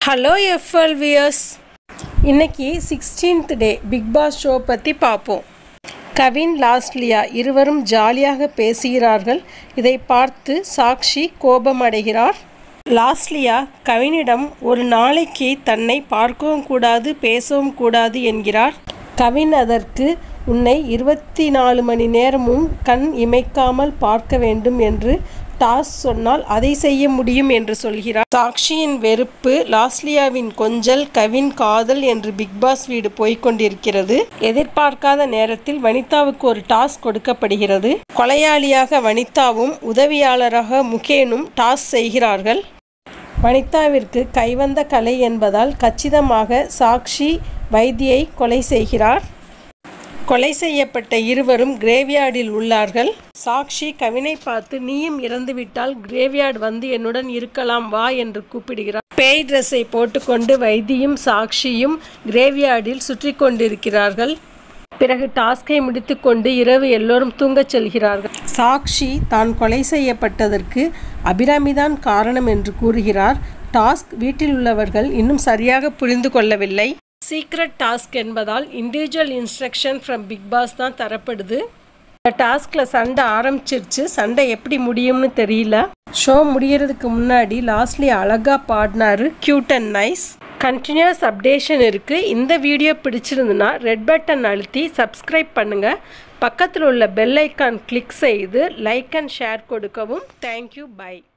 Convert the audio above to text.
hello F L viewers இன்னைக்கு sixteenth day Bigg Boss show பற்றி பார்ப்போம் கவின் லாஸ்லியா இருவரும் ஜாலியாக பேசுகிறார்கள் இதை பார்த்து சாக்ஷி கோபமடைகிறார் லாஸ்லியா கவினிடம் ஒரு நாளைக்கு தன்னை பார்க்கவும் கூடாது பேசவும் கூடாது என்கிறார் கவின் அதற்கு உன்னை இருபத்தி நாலு மணி நேரமும் கண் இமைக்காமல் பார்க்க வேண்டும் என்று டாஸ் சொன்னால் அதை செய்ய முடியும் என்று சொல்கிறார் சாக்ஷியின் வெறுப்பு லாஸ்லியாவின் கொஞ்சல் கவின் காதல் என்று பிக் பாஸ் வீடு போய்க்கொண்டிருக்கிறது எதிர்பார்க்காத நேரத்தில் வனிதாவுக்கு ஒரு டாஸ் கொடுக்கப்படுகிறது கொலையாளியாக வனிதாவும் உதவியாளராக முகேனும் டாஸ் செய்கிறார்கள் வனிதாவிற்கு கைவந்த கலை என்பதால் கச்சிதமாக சாக்ஷி வைத்தியை கொலை செய்கிறார் கொலை செய்யப்பட்ட இருவரும் கிரேவியார்டில் உள்ளார்கள் சாக்ஷி கவினை பார்த்து நீயும் இறந்துவிட்டால் கிரேவியார்டு வந்து என்னுடன் இருக்கலாம் வா என்று கூப்பிடுகிறார் பேய் ட்ரெஸ்ஸை போட்டுக்கொண்டு வைத்தியும் சாக்ஷியும் கிரேவியார்டில் சுற்றி கொண்டிருக்கிறார்கள் பிறகு டாஸ்கை முடித்துக்கொண்டு இரவு எல்லோரும் தூங்கச் செல்கிறார்கள் சாக்ஷி தான் கொலை செய்யப்பட்டதற்கு அபிராமிதான் காரணம் என்று கூறுகிறார் டாஸ்க் வீட்டில் உள்ளவர்கள் இன்னும் சரியாக புரிந்து கொள்ளவில்லை சீக்ரெட் டாஸ்க் என்பதால் individual instruction from Bigg Boss தான் தரப்படுது இந்த டாஸ்கில் சண்டை ஆரம்பிச்சிருச்சு சண்டை எப்படி முடியும்னு தெரியல ஷோ முடியறதுக்கு முன்னாடி லாஸ்ட்லி அழகாக பாடினாரு cute and nice continues updation இருக்குது இந்த வீடியோ பிடிச்சிருந்துன்னா ரெட் பட்டன் அழுத்தி சப்ஸ்கிரைப் பண்ணுங்கள் பக்கத்தில் உள்ள பெல் ஐக்கான் கிளிக் செய்து லைக் அண்ட் ஷேர் கொடுக்கவும் தேங்க்யூ பை